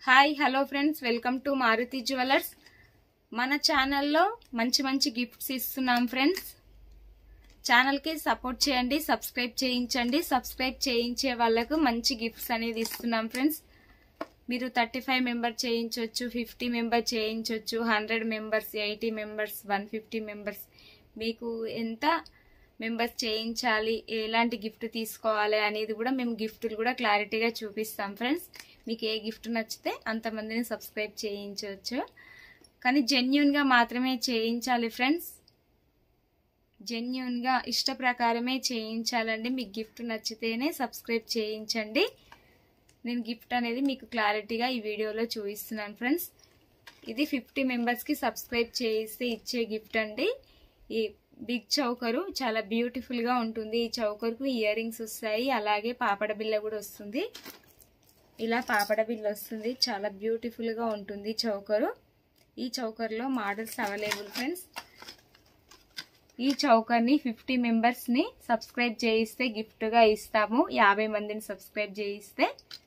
hi hello friends welcome to Maruthi jewellers మన ఛానల్లో మంచి మంచి గిఫ్ట్స్ ఇస్తున్నాం ఫ్రెండ్స్ ఛానల్కి సపోర్ట్ చేయండి సబ్స్క్రైబ్ చేయించండి సబ్స్క్రైబ్ చేయించే వాళ్ళకు మంచి గిఫ్ట్స్ అనేది ఇస్తున్నాం ఫ్రెండ్స్ మీరు థర్టీ ఫైవ్ మెంబర్ చేయించవచ్చు ఫిఫ్టీ మెంబర్ చేయించవచ్చు hundred members eighty members one fifty members మీకు ఎంత మెంబర్స్ చేయించాలి ఎలాంటి గిఫ్ట్ తీసుకోవాలి అనేది కూడా మేము గిఫ్ట్లు కూడా క్లారిటీగా చూపిస్తాం ఫ్రెండ్స్ మీకు ఏ గిఫ్ట్ నచ్చితే అంతమందిని సబ్స్క్రైబ్ చేయించవచ్చు కానీ జెన్యున్గా మాత్రమే చేయించాలి ఫ్రెండ్స్ జెన్యున్గా ఇష్ట ప్రకారమే చేయించాలండి మీకు గిఫ్ట్ నచ్చితేనే సబ్స్క్రైబ్ చేయించండి నేను గిఫ్ట్ అనేది మీకు క్లారిటీగా ఈ వీడియోలో చూపిస్తున్నాను ఫ్రెండ్స్ ఇది ఫిఫ్టీ మెంబర్స్కి సబ్స్క్రైబ్ చేయిస్తే ఇచ్చే గిఫ్ట్ అండి ఈ బిగ్ చౌకరు చాలా బ్యూటిఫుల్గా ఉంటుంది ఈ చౌకర్కు ఇయర్ రింగ్స్ వస్తాయి అలాగే పాపడ బిల్ల కూడా వస్తుంది ఇలా పాపడ బిల్ల వస్తుంది చాలా బ్యూటిఫుల్గా ఉంటుంది చౌకరు ఈ చౌకర్లో మోడల్స్ అవైలబుల్ ఫ్రెండ్స్ ఈ చౌకర్ని ఫిఫ్టీ మెంబర్స్ని సబ్స్క్రైబ్ చేయిస్తే గిఫ్ట్గా ఇస్తాము యాభై మందిని సబ్స్క్రైబ్ చేయిస్తే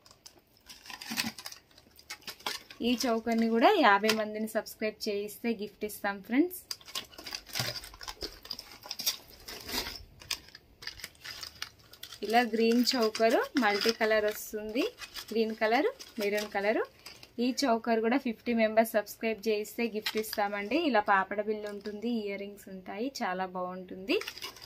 ఈ చౌకర్ని కూడా యాభై మందిని సబ్స్క్రైబ్ చేయిస్తే గిఫ్ట్ ఇస్తాం ఫ్రెండ్స్ ఇలా గ్రీన్ చౌకరు మల్టీ కలర్ వస్తుంది గ్రీన్ కలర్ మెరూన్ కలరు ఈ చౌకర్ కూడా ఫిఫ్టీ మెంబర్స్ సబ్స్క్రైబ్ చేయిస్తే గిఫ్ట్ ఇస్తామండి ఇలా పాపడ బిల్లు ఉంటుంది ఇయర్ రింగ్స్ ఉంటాయి చాలా బాగుంటుంది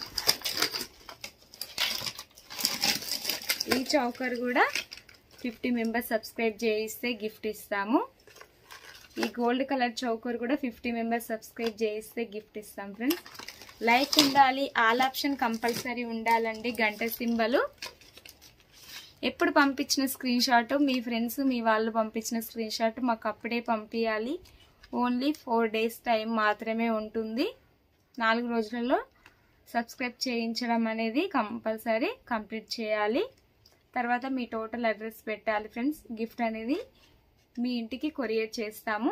ఈ చౌకర్ కూడా ఫిఫ్టీ మెంబర్స్ సబ్స్క్రైబ్ చేయిస్తే గిఫ్ట్ ఇస్తాము ఈ గోల్డ్ కలర్ చౌకర్ కూడా ఫిఫ్టీ మెంబర్స్ సబ్స్క్రైబ్ చేయిస్తే గిఫ్ట్ ఇస్తాం ఫ్రెండ్స్ లైక్ ఉండాలి ఆల్ ఆప్షన్ కంపల్సరీ ఉండాలండి గంట సింబలు ఎప్పుడు పంపించిన స్క్రీన్ షాట్ మీ ఫ్రెండ్స్ మీ వాళ్ళు పంపించిన స్క్రీన్ షాట్ మాకు అప్పుడే పంపించాలి ఓన్లీ ఫోర్ డేస్ టైం మాత్రమే ఉంటుంది నాలుగు రోజులలో సబ్స్క్రైబ్ చేయించడం అనేది కంపల్సరీ కంప్లీట్ చేయాలి తర్వాత మీ టోటల్ అడ్రస్ పెట్టాలి ఫ్రెండ్స్ గిఫ్ట్ అనేది మీ ఇంటికి కొరియర్ చేస్తాము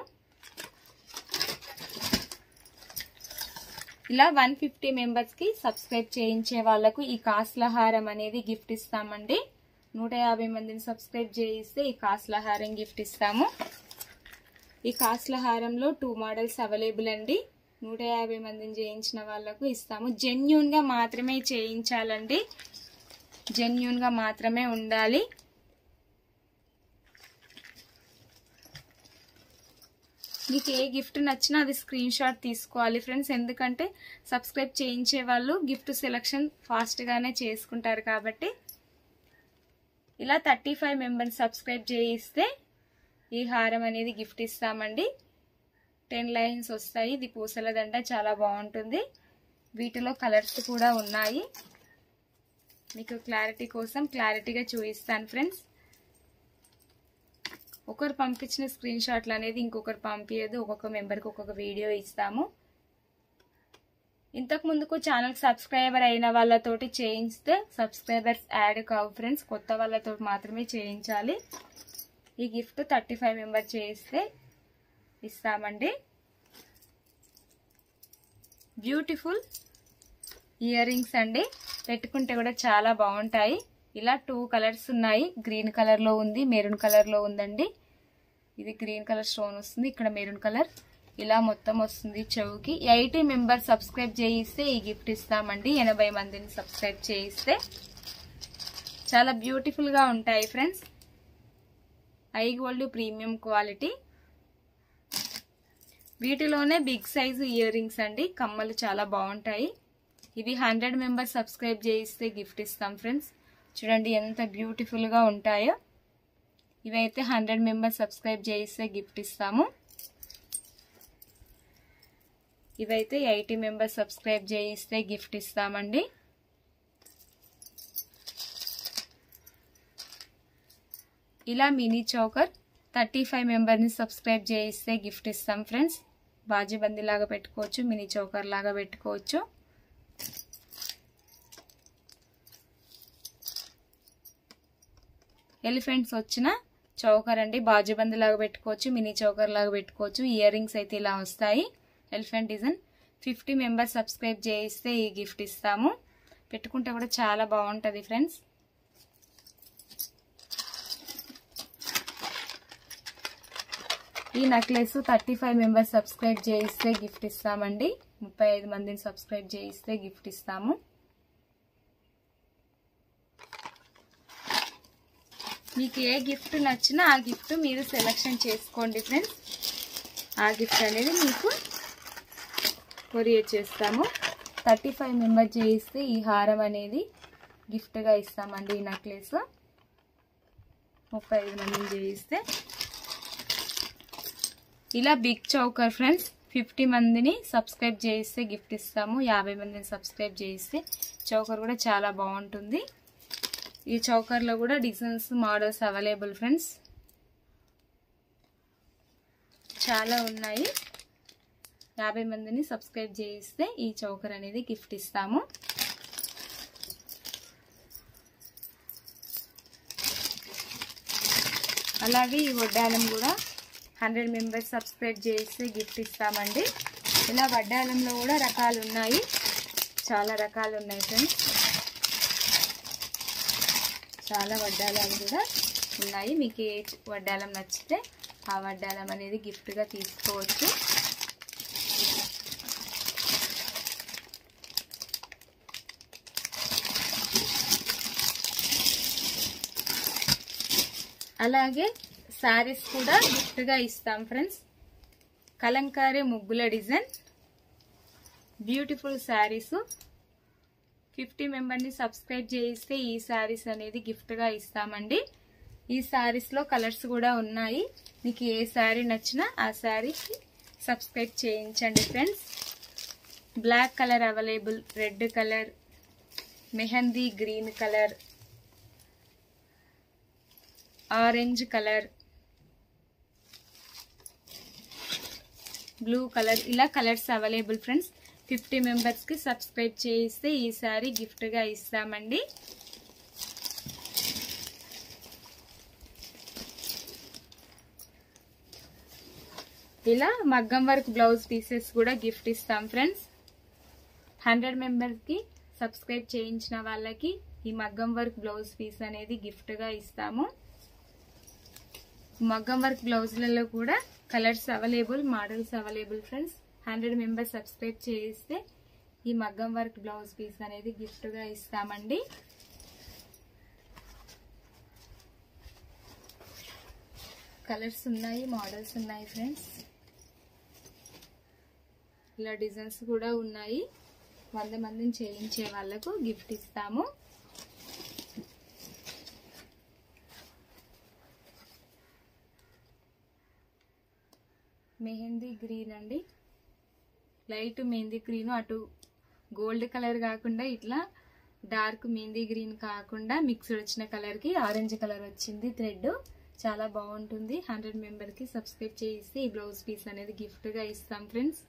ఇలా వన్ ఫిఫ్టీ మెంబర్స్కి సబ్స్క్రైబ్ చేయించే వాళ్ళకు ఈ కాస్ల హారం అనేది గిఫ్ట్ ఇస్తామండి నూట యాభై మందిని సబ్స్క్రైబ్ చేయిస్తే ఈ కాస్ల హారం గిఫ్ట్ ఇస్తాము ఈ కాస్ల హారంలో టూ మోడల్స్ అవైలబుల్ అండి నూట యాభై మందిని చేయించిన వాళ్ళకు ఇస్తాము జెన్యున్గా మాత్రమే చేయించాలండి జెన్యున్గా మాత్రమే ఉండాలి మీకు ఏ గిఫ్ట్ నచ్చినా అది స్క్రీన్ షాట్ తీసుకోవాలి ఫ్రెండ్స్ ఎందుకంటే సబ్స్క్రైబ్ చేయించే వాళ్ళు గిఫ్ట్ సెలెక్షన్ ఫాస్ట్గానే చేసుకుంటారు కాబట్టి ఇలా థర్టీ ఫైవ్ మెంబర్స్ సబ్స్క్రైబ్ చేయిస్తే ఈ హారం అనేది గిఫ్ట్ ఇస్తామండి టెన్ లైన్స్ వస్తాయి ఇది పూసల దండ చాలా బాగుంటుంది వీటిలో కలర్స్ కూడా ఉన్నాయి మీకు క్లారిటీ కోసం క్లారిటీగా చూపిస్తాను ఫ్రెండ్స్ ఒకరు పంపించిన స్క్రీన్ షాట్లు అనేది ఇంకొకరు పంపించదు ఒక్కొక్క మెంబర్కి ఒక్కొక్క వీడియో ఇస్తాము ఇంతకు ముందుకు ఛానల్ సబ్స్క్రైబర్ అయిన వాళ్ళతోటి చేయిస్తే సబ్స్క్రైబర్స్ యాడ్ కావు ఫ్రెండ్స్ కొత్త వాళ్ళతో మాత్రమే చేయించాలి ఈ గిఫ్ట్ థర్టీ ఫైవ్ మెంబర్ చేయిస్తే ఇస్తామండి బ్యూటిఫుల్ ఇయర్ రింగ్స్ అండి పెట్టుకుంటే కూడా చాలా బాగుంటాయి ఇలా టూ కలర్స్ ఉన్నాయి గ్రీన్ కలర్లో ఉంది మెరూన్ కలర్లో ఉందండి ఇది గ్రీన్ కలర్ స్టోన్ వస్తుంది ఇక్కడ మెరూన్ కలర్ ఇలా మొత్తం వస్తుంది చెవుకి ఎయిటీ మెంబర్ సబ్స్క్రైబ్ చేయిస్తే ఈ గిఫ్ట్ ఇస్తామండి ఎనభై మందిని సబ్స్క్రైబ్ చేయిస్తే చాలా బ్యూటిఫుల్గా ఉంటాయి ఫ్రెండ్స్ ఐ గోల్డ్ ప్రీమియం క్వాలిటీ వీటిలోనే బిగ్ సైజు ఇయర్ రింగ్స్ అండి కమ్మలు చాలా బాగుంటాయి ఇవి హండ్రెడ్ మెంబర్స్ సబ్స్క్రైబ్ చేయిస్తే గిఫ్ట్ ఇస్తాం ఫ్రెండ్స్ చూడండి ఎంత బ్యూటిఫుల్గా ఉంటాయో ఇవైతే హండ్రెడ్ మెంబర్స్ సబ్స్క్రైబ్ చేయిస్తే గిఫ్ట్ ఇస్తాము ఇవైతే ఎయిటీ మెంబర్స్ సబ్స్క్రైబ్ చేయిస్తే గిఫ్ట్ ఇస్తామండి ఇలా మినీ చౌకర్ థర్టీ ఫైవ్ మెంబర్ని సబ్స్క్రైబ్ చేయిస్తే గిఫ్ట్ ఇస్తాం ఫ్రెండ్స్ బాజీబందీ లాగా పెట్టుకోవచ్చు మినీ చౌకర్ లాగా పెట్టుకోవచ్చు ఎలిఫెంట్స్ వచ్చిన చౌకర్ అండి బాజుబంది లాగా పెట్టుకోవచ్చు మినీ చౌకర్ లాగా పెట్టుకోవచ్చు ఇయర్ రింగ్స్ అయితే ఇలా వస్తాయి elephant design fifty members subscribe చేయిస్తే ఈ గిఫ్ట్ ఇస్తాము పెట్టుకుంటే కూడా చాలా బాగుంటుంది ఫ్రెండ్స్ ఈ necklace thirty five members subscribe చేయిస్తే గిఫ్ట్ ఇస్తామండి ముప్పై ఐదు మందిని సబ్స్క్రైబ్ చేయిస్తే గిఫ్ట్ ఇస్తాము మీకు ఏ గిఫ్ట్ నచ్చినా ఆ గిఫ్ట్ మీరు సెలెక్షన్ చేసుకోండి ఫ్రెండ్స్ ఆ గిఫ్ట్ అనేది మీకు కొరియర్ చేస్తాము థర్టీ ఫైవ్ మెంబర్ చేయిస్తే ఈ హారం అనేది గిఫ్ట్గా ఇస్తామండి ఈ నెక్లెస్ ముప్పై ఐదు మందిని చేయిస్తే ఇలా బిగ్ చౌకర్ ఫ్రెండ్స్ ఫిఫ్టీ మందిని సబ్స్క్రైబ్ చేయిస్తే గిఫ్ట్ ఇస్తాము యాభై మందిని సబ్స్క్రైబ్ చేయిస్తే చౌకర్ కూడా చాలా బాగుంటుంది ఈ చౌకర్లో కూడా డిజైన్స్ మోడల్స్ అవైలబుల్ ఫ్రెండ్స్ చాలా ఉన్నాయి యాభై మందిని సబ్స్క్రైబ్ చేయిస్తే ఈ చౌకర్ అనేది గిఫ్ట్ ఇస్తాము అలాగే ఈ వడ్డాలం కూడా హండ్రెడ్ మెంబర్స్ సబ్స్క్రైబ్ చేస్తే గిఫ్ట్ ఇస్తామండి ఇలా వడ్డాలంలో కూడా రకాలు ఉన్నాయి చాలా రకాలు ఉన్నాయి ఫ్రెండ్స్ చాలా వడ్డాలాలు కూడా ఉన్నాయి మీకు ఏ వడ్డాలం నచ్చితే ఆ వడ్డాలం అనేది గిఫ్ట్గా తీసుకోవచ్చు అలాగే శారీస్ కూడా గిఫ్ట్గా ఇస్తాం ఫ్రెండ్స్ కలంకారీ ముగ్గుల డిజైన్ బ్యూటిఫుల్ శారీస్ ఫిఫ్టీ మెంబర్ని సబ్స్క్రైబ్ చేయిస్తే ఈ శారీస్ అనేది గిఫ్ట్గా ఇస్తామండి ఈ శారీస్లో కలర్స్ కూడా ఉన్నాయి మీకు ఏ శారీ నచ్చినా ఆ శారీకి సబ్స్క్రైబ్ చేయించండి friends black colour available red colour మెహందీ green colour orange colour blue colour ఇలా కలర్స్ అవైలబుల్ ఫ్రెండ్స్ ఫిఫ్టీ మెంబర్స్కి సబ్స్క్రైబ్ చేయిస్తే ఈ సారీ గిఫ్ట్గా ఇస్తామండి ఇలా మగ్గం వర్క్ బ్లౌజ్ పీసెస్ కూడా గిఫ్ట్ ఇస్తాం ఫ్రెండ్స్ హండ్రెడ్ మెంబర్స్కి సబ్స్క్రైబ్ చేయించిన వాళ్ళకి ఈ మగ్గం వర్క్ బ్లౌజ్ పీస్ అనేది గిఫ్ట్గా ఇస్తాము మగ్గం వర్క్ బ్లౌజ్లలో కూడా colours available models available friends hundred members subscribe చేయిస్తే ఈ మగ్గం వర్క్ బ్లౌజ్ పీస్ అనేది గిఫ్ట్గా ఇస్తామండి కలర్స్ ఉన్నాయి మోడల్స్ ఉన్నాయి ఫ్రెండ్స్ ఇలా డిజైన్స్ కూడా ఉన్నాయి వంద మందిని చేయించే వాళ్ళకు గిఫ్ట్ ఇస్తాము మెహందీ గ్రీన్ అండి లైట్ మెహందీ గ్రీన్ అటు గోల్డ్ కలర్ కాకుండా ఇట్లా డార్క్ మెహందీ గ్రీన్ కాకుండా మిక్స్డ్ వచ్చిన కలర్కి ఆరెంజ్ కలర్ వచ్చింది థ్రెడ్ చాలా బాగుంటుంది హండ్రెడ్ మెంబర్కి సబ్స్క్రైబ్ చేసి ఈ బ్లౌజ్ పీస్ అనేది గిఫ్ట్గా ఇస్తాం ఫ్రెండ్స్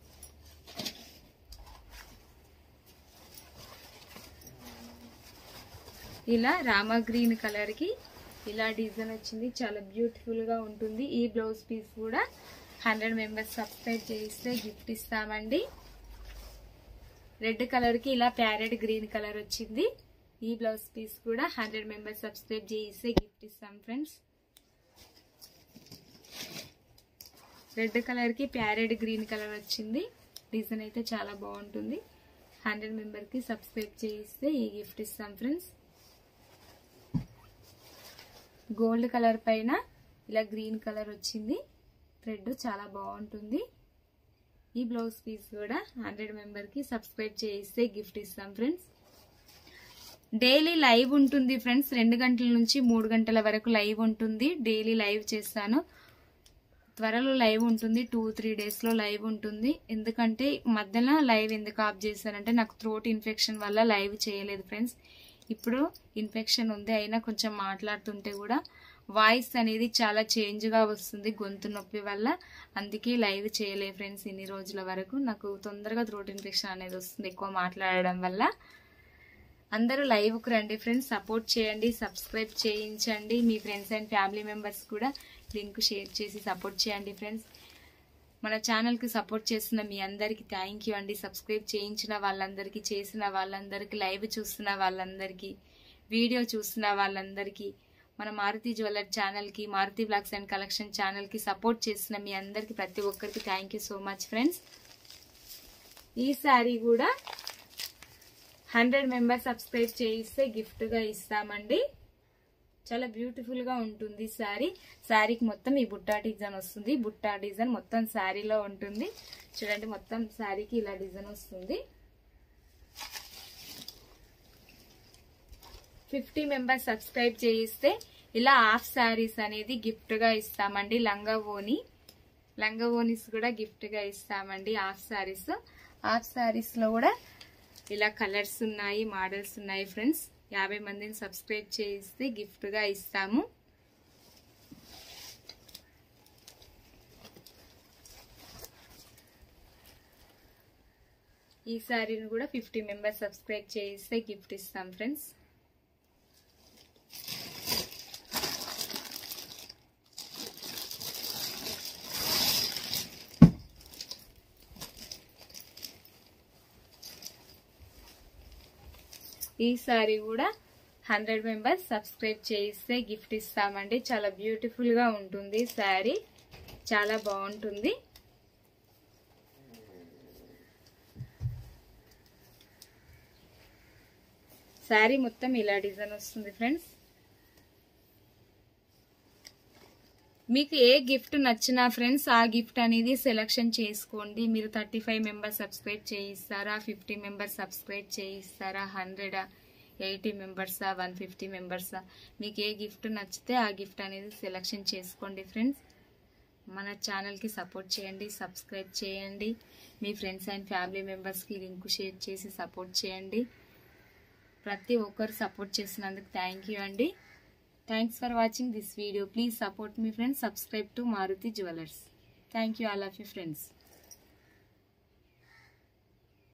ఇలా రామా గ్రీన్ కలర్కి ఇలా డిజైన్ వచ్చింది చాలా బ్యూటిఫుల్గా ఉంటుంది ఈ బ్లౌజ్ పీస్ కూడా హండ్రెడ్ మెంబర్స్ సబ్స్క్రైబ్ చేయిస్తే గిఫ్ట్ ఇస్తామండి రెడ్ కలర్కి ఇలా ప్యారెట్ గ్రీన్ కలర్ వచ్చింది ఈ బ్లౌజ్ పీస్ కూడా హండ్రెడ్ మెంబర్స్ సబ్స్క్రైబ్ చేయిస్తే గిఫ్ట్ ఇస్తాం ఫ్రెండ్స్ రెడ్ కలర్కి ప్యారెట్ గ్రీన్ కలర్ వచ్చింది డిజైన్ అయితే చాలా బాగుంటుంది హండ్రెడ్ మెంబర్కి సబ్స్క్రైబ్ చేయిస్తే ఈ గిఫ్ట్ ఇస్తాం ఫ్రెండ్స్ గోల్డ్ కలర్ పైన ఇలా గ్రీన్ కలర్ వచ్చింది థ్రెడ్ చాలా బాగుంటుంది ఈ బ్లౌజ్ పీస్ కూడా హండ్రెడ్ మెంబర్కి సబ్స్క్రైబ్ చేయిస్తే గిఫ్ట్ ఇస్తాం ఫ్రెండ్స్ డైలీ లైవ్ ఉంటుంది ఫ్రెండ్స్ రెండు గంటల నుంచి మూడు గంటల వరకు లైవ్ ఉంటుంది డైలీ లైవ్ చేస్తాను త్వరలో లైవ్ ఉంటుంది టూ త్రీ డేస్లో లైవ్ ఉంటుంది ఎందుకంటే మధ్యలో లైవ్ ఎందుకు ఆఫ్ చేశానంటే నాకు థ్రోట్ ఇన్ఫెక్షన్ వల్ల లైవ్ చేయలేదు ఫ్రెండ్స్ ఇప్పుడు ఇన్ఫెక్షన్ ఉంది అయినా కొంచెం మాట్లాడుతుంటే కూడా వాయిస్ అనేది చాలా చేంజ్గా వస్తుంది గొంతు నొప్పి వల్ల అందుకే లైవ్ చేయలే ఫ్రెండ్స్ ఇన్ని రోజుల వరకు నాకు తొందరగా థ్రోట్ ఇన్ఫెక్షన్ అనేది వస్తుంది ఎక్కువ మాట్లాడడం వల్ల అందరూ లైవ్కి రండి ఫ్రెండ్స్ సపోర్ట్ చేయండి సబ్స్క్రైబ్ చేయించండి మీ ఫ్రెండ్స్ అండ్ ఫ్యామిలీ మెంబర్స్ కూడా లింక్ షేర్ చేసి సపోర్ట్ చేయండి ఫ్రెండ్స్ మన ఛానల్కి సపోర్ట్ చేస్తున్న మీ అందరికీ థ్యాంక్ యూ అండి సబ్స్క్రైబ్ చేయించిన వాళ్ళందరికీ చేసిన వాళ్ళందరికీ లైవ్ చూస్తున్న వాళ్ళందరికీ వీడియో చూస్తున్న వాళ్ళందరికీ మన మారుతి జ్యువెలర్ ఛానల్కి మారుతి బ్లాగ్స్ అండ్ కలెక్షన్ ఛానల్కి సపోర్ట్ చేసిన మీ అందరికీ ప్రతి ఒక్కరికి thank you so much friends ఈ శారీ కూడా హండ్రెడ్ మెంబర్స్ సబ్స్క్రైబ్ చేయిస్తే గిఫ్ట్గా ఇస్తామండి చాలా బ్యూటిఫుల్గా ఉంటుంది శారీ శారీకి మొత్తం ఈ బుట్టా డిజైన్ వస్తుంది బుట్టా డిజైన్ మొత్తం శారీలో ఉంటుంది చూడండి మొత్తం శారీకి ఇలా డిజైన్ వస్తుంది ఫిఫ్టీ మెంబర్స్ సబ్స్క్రైబ్ చేయిస్తే ఇలా హాఫ్ శారీస్ అనేది గిఫ్ట్గా ఇస్తామండి లంగా ఓని లంగా ఓనీస్ కూడా గిఫ్ట్గా ఇస్తామండి హాఫ్ శారీస్ హాఫ్ శారీస్లో కూడా ఇలా కలర్స్ ఉన్నాయి మోడల్స్ ఉన్నాయి ఫ్రెండ్స్ యాభై మందిని సబ్స్క్రైబ్ చేయిస్తే గిఫ్ట్గా ఇస్తాము ఈ శారీని కూడా ఫిఫ్టీ మెంబర్స్ సబ్స్క్రైబ్ చేయిస్తే గిఫ్ట్ ఇస్తాం ఫ్రెండ్స్ ఈ సారీ కూడా హండ్రెడ్ మెంబర్స్ సబ్స్క్రైబ్ చేయిస్తే గిఫ్ట్ ఇస్తామండి చాలా బ్యూటిఫుల్గా ఉంటుంది శారీ చాలా బాగుంటుంది శారీ మొత్తం ఇలా డిజైన్ వస్తుంది ఫ్రెండ్స్ మీకు ఏ గిఫ్ట్ నచ్చినా ఫ్రెండ్స్ ఆ గిఫ్ట్ అనేది సెలెక్షన్ చేసుకోండి మీరు థర్టీ ఫైవ్ మెంబర్స్ సబ్స్క్రైబ్ చేయిస్తారా ఫిఫ్టీ మెంబర్స్ సబ్స్క్రైబ్ చేయిస్తారా హండ్రెడా ఎయిటీ మెంబర్సా వన్ ఫిఫ్టీ మెంబర్సా మీకు ఏ గిఫ్ట్ నచ్చితే ఆ గిఫ్ట్ అనేది సెలెక్షన్ చేసుకోండి ఫ్రెండ్స్ మన ఛానల్కి సపోర్ట్ చేయండి సబ్స్క్రైబ్ చేయండి మీ ఫ్రెండ్స్ అండ్ ఫ్యామిలీ మెంబర్స్కి లింక్ షేర్ చేసి సపోర్ట్ చేయండి ప్రతి ఒక్కరు సపోర్ట్ చేసినందుకు థ్యాంక్ యూ అండి thanks for watching this video please support మీ friends subscribe to Maruthi jewellers thank you all of you friends